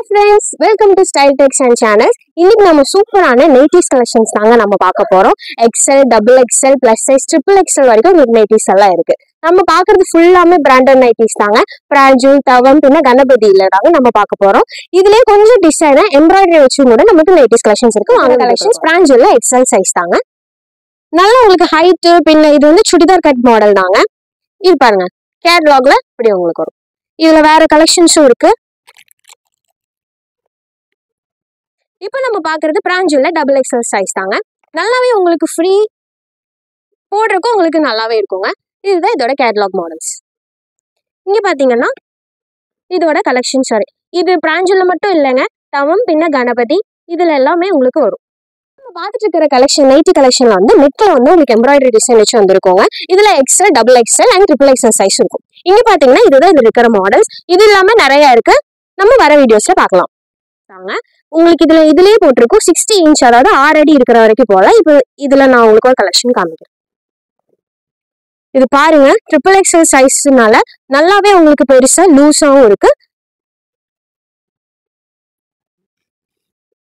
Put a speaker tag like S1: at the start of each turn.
S1: Friends welcome to style techs and channels இன்னைக்கு நம்ம சூப்பரான நைட்டிஸ் கலெக்ஷன்ஸ் தாங்க நம்ம பார்க்க போறோம் XL double XL plus size triple XL வரைக்கும் உங்களுக்கு நைட்டிஸ் எல்லாம் இருக்கு நம்ம பார்க்கறது ஃபுல்லாமே பிராண்டட் நைட்டிஸ் தாங்க பிராஜுல் தவம் பின்ன கணபதியில தாங்க நம்ம பார்க்க போறோம் இதுலயே கொஞ்சம் டிசைனா எம்ப்ராய்டரி வச்சு கூட நமக்கு நைட்டிஸ் கலெக்ஷன்ஸ் இருக்கு வாங்க கலெக்ஷன்ஸ் பிராஞ்சுல எக்ஸல் சைஸ் தாங்க நல்லா உங்களுக்கு ஹைட்டு பின்ன இது வந்து சுடிதார் கட் மாடல் தாங்க இது பாருங்க கேட்லாக்ல இப்படி உங்களுக்கு வரும் இதுல வேற கலெக்ஷன்ஸும் இருக்கு இப்போ நம்ம பார்க்கறது பிராஞ்சுல டபுள் எக்ஸல் சைஸ் தாங்க நல்லாவே உங்களுக்கு ஃப்ரீ போடுறதுக்கும் உங்களுக்கு நல்லாவே இருக்குங்க இதுதான் இதோட கேட்லாக் மாடல்ஸ் இங்க பாத்தீங்கன்னா இதோட கலெக்ஷன் சாரி இது பிராஞ்சுல மட்டும் இல்லைங்க தவம் பின்ன கணபதி இதுல எல்லாமே உங்களுக்கு வரும் நம்ம பார்த்துட்டு இருக்கிற கலெக்ஷன் நைட்டி கலெக்ஷன்ல வந்து நெட்ல வந்து உங்களுக்கு எம்ப்ராய்டரி டிசைன் வச்சு வந்திருக்கோங்க இதுல XL double XL and triple XL size இருக்கும் இங்க பாத்தீங்கன்னா இதுதான் இது இருக்கிற மாடல்ஸ் இது இல்லாம நிறைய இருக்கு நம்ம வர வீடியோஸ்ல பார்க்கலாம் தாங்க. உங்களுக்கு இதுல இதுலயே போட்டிருக்கும் சிக்ஸ்டி இன்ச் அதாவது ஆறு அடி இருக்கிற வரைக்கும் போல இப்போ இதுல நான் உங்களுக்கு ஒரு கலெக்ஷன் காமிக்கிறேன் இது பாருங்க ட்ரிபிள் எக்ஸல் சைஸ்னால நல்லாவே உங்களுக்கு பெருசா லூஸாவும் இருக்கு